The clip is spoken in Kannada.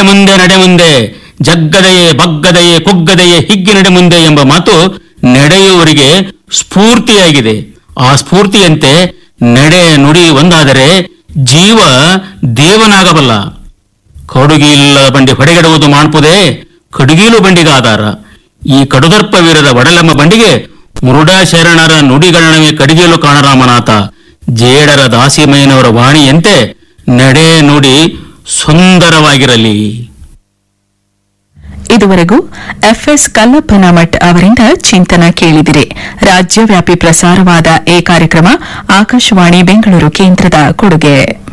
ಮುಂದೆ ನಡೆ ಮುಂದೆ ಜಗ್ಗದೆಯೇ ಬಗ್ಗದೆಯೇ ಕುಗ್ಗದೆಯೇ ಹಿಗ್ಗಿ ನಡೆ ಮುಂದೆ ಎಂಬ ಮಾತು ನಡೆಯುವವರಿಗೆ ಸ್ಫೂರ್ತಿಯಾಗಿದೆ ಆ ಸ್ಫೂರ್ತಿಯಂತೆ ನಡೆ ನುಡಿ ಒಂದಾದರೆ ಜೀವ ದೇವನಾಗಬಲ್ಲ ಕಡುಗಿಲ್ಲದ ಬಂಡಿ ಹೊಡೆಗೆಡುವುದು ಮಾಡ್ಪುದೇ ಕಡುಗೀಲು ಬಂಡಿಗೆ ಆಧಾರ ಈ ಕಡುದರ್ಪವಿರದ ಒಡಲೆಂಬ ಬಂಡಿಗೆ ಮುರುಡಾ ಶರಣರ ನುಡಿಗಣನವೇ ಕಡಿಗೇಲು ಕಾಣರಾಮನಾಥ ಜೇಡರ ದಾಸಿಮಯ್ಯನವರ ವಾಣಿಯಂತೆ ನಡೆ ನುಡಿ ಸುಂದರವಾಗಿರಲಿ ಇದುವರೆಗೂ ಎಫ್ಎಸ್ ಕಲ್ಲಪ್ಪನಮಠ್ ಅವರಿಂದ ಚಿಂತನ ಕೇಳಿದಿರಿ ರಾಜ್ಯವ್ಯಾಪಿ ಪ್ರಸಾರವಾದ ಈ ಕಾರ್ಯಕ್ರಮ ಆಕಾಶವಾಣಿ ಬೆಂಗಳೂರು ಕೇಂದ್ರದ ಕೊಡುಗೆ